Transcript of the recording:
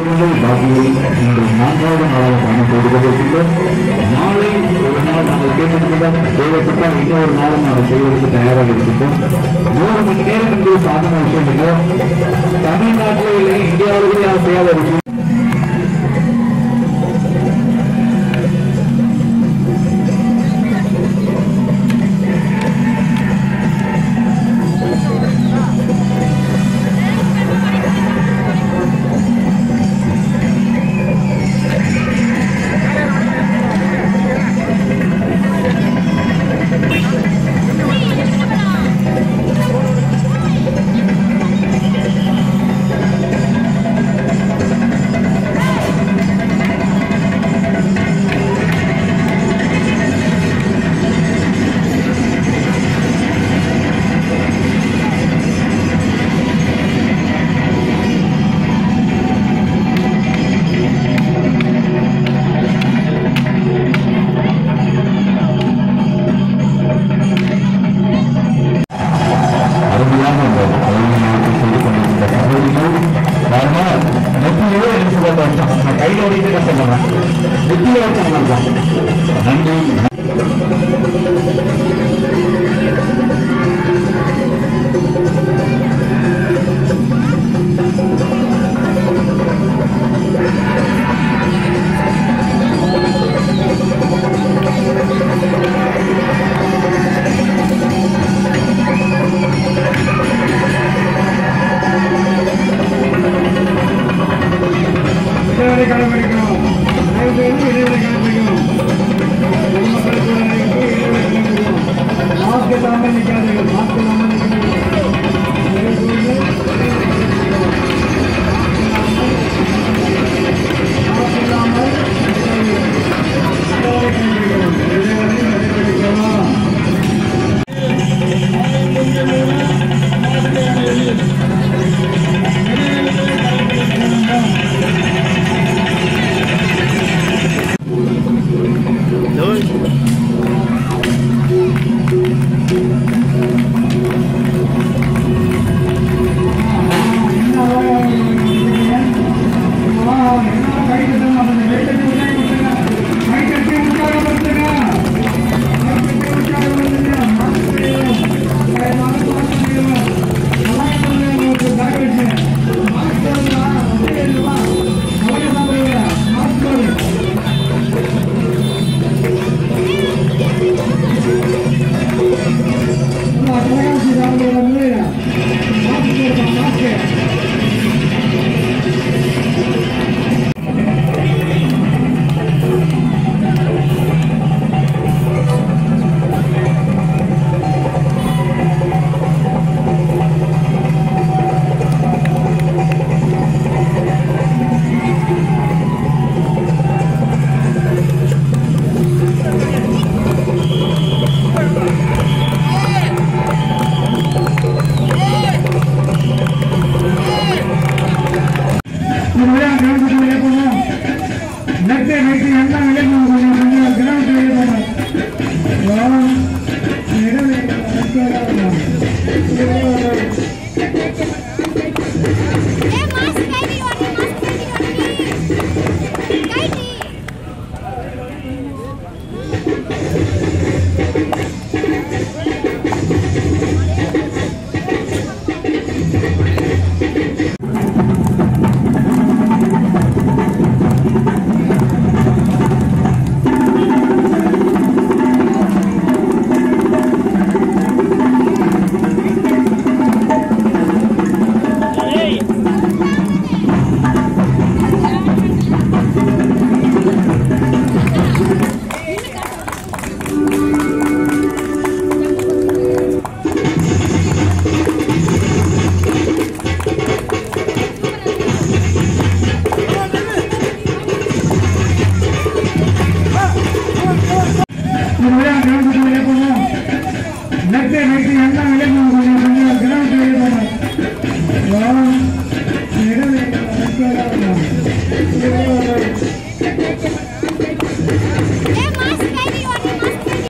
தினங்கள் பாக்கியை நீங்கள் நான்காவது நாளாக பயணம் செய்து கொண்டிருக்கின்றோம் நாளை ஒரு நாள் நாங்கள் கேட்டிருக்கிறோம் தேவைப்பட்டால் இன்னொரு நாளும் நாங்கள் செய்வதற்கு தயாராக இருக்கின்றோம் நூறு மணி நேரம் என்பது சாதாரண விஷயம் இல்லை தமிழ்நாட்டில் இல்லை இந்தியாவிலேயே யாரும் செய்யாத விஷயம் அருமையாக அந்த கலைஞர்களுக்கு செய்து கொண்டிருக்கின்ற சகோதரிகள் பாருங்க நெத்தியிலே என்ன சொல்ல வச்சான் நான் கையில் ஓடிட்டு சொல்லுவேன் நெத்தியில வச்சாங்க நன்றி இடைவெளி கடைபிடிக்கணும் தயவு செய்து இடைவெளி கடைபிடிக்கணும் பொதுமக்கள் கூட இடைவெளி கடைபிடிக்கணும் மாஸ்க் இல்லாமல் நிற்காதீர்கள் மாஸ்க் இல்லாமல் நிற்காதீர்கள் தயவு செய்து மாஸ்க் இல்லாமல் நிற்காதீர்கள். இடைவெளி கடைபிடிக்கணும் இடைவெளி கடைபிடிக்கணும் நெட்டை நெட்டி எல்லாம் வெளியே போகணும் கொஞ்சம் கிராமத்து வெளியே போகணும் ए मास्क काढी वाटी मास्क काढी वाटी काढी நெட்டை நெட்டி எல்லாம்